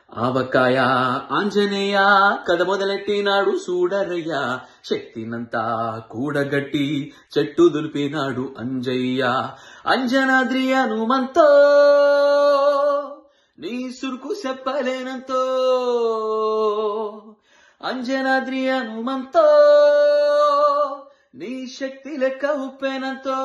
ఆవకాయ ఆంజనేయ కథ మొదలెట్టినాడు సూడరయ్య శక్తినంతా కూడగట్టి చెట్టు దులిపినాడు అంజయ్య అంజనాద్రి హనుమంతో నీ సురుకు చెప్పలేనంతో అంజనాద్రి హనుమంతో నీ శక్తి లెక్క ఉప్పెనంతో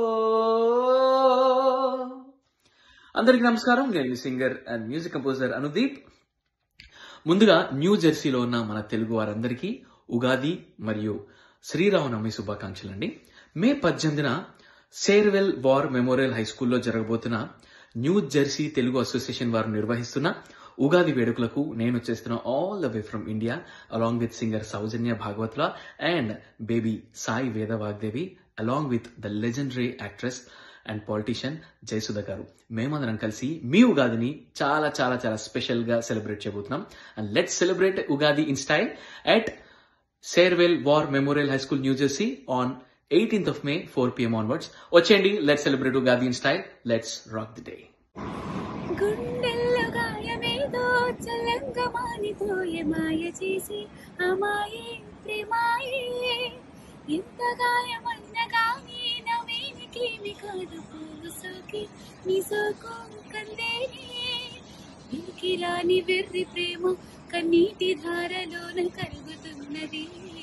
అందరికి నమస్కారం నేను మీ singer and music composer Anudeep ముందుగా న్యూ జెర్సీలో ఉన్న మన తెలుగు వారందరికీ ఉగాది మరియు శ్రీరామనవమి శుభాకాంక్షలు అండి మే పద్దెనిమిదిన సేర్వెల్ వార్ మెమోరియల్ హై స్కూల్లో జరగబోతున్న న్యూ జెర్సీ తెలుగు అసోసియేషన్ వారు నిర్వహిస్తున్న ఉగాది వేడుకలకు నేను వచ్చేస్తున్న all the way from India along with singer Sowjanya Bhagavatula and baby Sai Veda Vagdevi along with the legendary actress and politician Jayasudha garu మేమందరం కలిసి మీ ఉగాదిని చాలా చాలా చాలా స్పెషల్ గా సెలబ్రేట్ చేయబోతున్నాం and let's celebrate Ugadi in style at Sayreville war memorial high school New Jersey on eighteenth of May four PM onwards వచ్చేయండి let's celebrate Ugadi in style let's rock the day గుండెల్లో గాయమేదో చల్లంగా మానిపోయే మాయ చేసి అమాయే ప్రేమాయే ఎంత గాయమన్న గాని నవేనికి మీ కాదు పూలు సోకి నీ సోకు కందేనే వీరికి రాని వెర్రి ప్రేమ కన్నీటి ధారలోన కరుగుతున్నది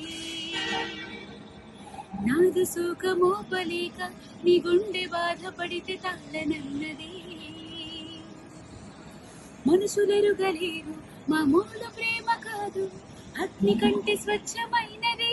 నాదు సుఖమోపలేక నీ గుండె బాధపడితే తాళనన్నది మనుషులెరుగలేరు మామూలు ప్రేమ కాదు అగ్ని కంటే స్వచ్ఛమైనది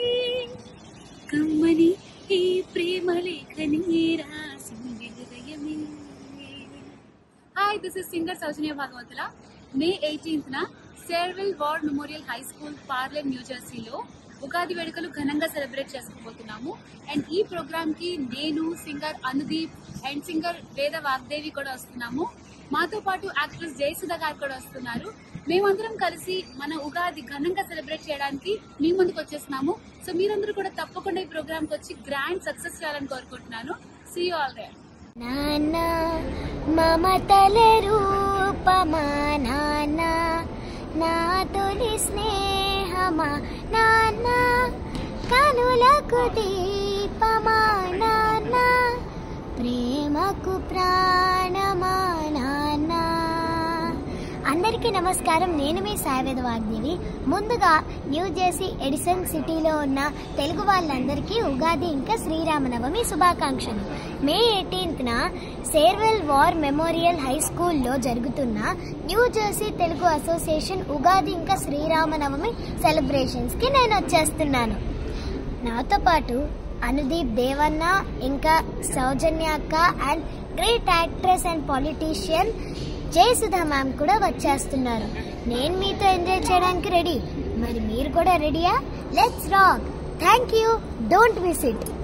కమ్మని ఈ ప్రేమ లేఖని రాసింది హృదయమే hi this is singer Sowjanya Bhagavatula May eighteenth న Sayreville war memorial high school Parlin New జెర్సీలో ఉగాది వేడుకలు ఘనంగా సెలబ్రేట్ చేసుకోబోతున్నాము అండ్ ఈ ప్రోగ్రామ్ కి నేను సింగర్ అనుదీప్ అండ్ సింగర్ వేద వాగ్దేవి కూడా వస్తున్నాము మాతో పాటు యాక్ట్రెస్ జయసుధ గారు కూడా వస్తున్నారు మేమందరం కలిసి మన ఉగాది ఘనంగా సెలబ్రేట్ చేయడానికి మీ ముందుకు వచ్చేస్తున్నాము సో మీరందరూ కూడా తప్పకుండా ఈ ప్రోగ్రామ్ కి వచ్చి గ్రాండ్ సక్సెస్ చేయాలని కోరుకుంటున్నాను సీ ఆల్ దే నాన్న మమతల రూపమా నాన్న నా తొలి స్నేహమా నాన్న కనులకు దీపమా నాన్న ప్రేమకు ప్రాణమా నాన్న అందరికీ నమస్కారం నేను మీ సాయవేద వాగ్దేవి ముందుగా న్యూ జెర్సీ ఎడిసన్ సిటీలో ఉన్న తెలుగు వాళ్ళందరికీ ఉగాది ఇంకా శ్రీరామనవమి శుభాకాంక్షలు మే ఎయిటీన్త్న సేర్వెల్ వార్ మెమోరియల్ హై స్కూల్లో జరుగుతున్న New Jersey Telugu association Ugadi ఇంకా శ్రీరామనవమి సెలబ్రేషన్స్కి నేను వచ్చేస్తున్నాను నాతో పాటు అనుదీప్ దేవన్న ఇంకా సౌజన్య అక్క and great actress and politician Jayasudha ma'am కూడా వచ్చేస్తున్నారు నేను మీతో ఎంజాయ్ చేయడానికి రెడీ మరి మీరు కూడా రెడీయా let's rock thank you don't miss it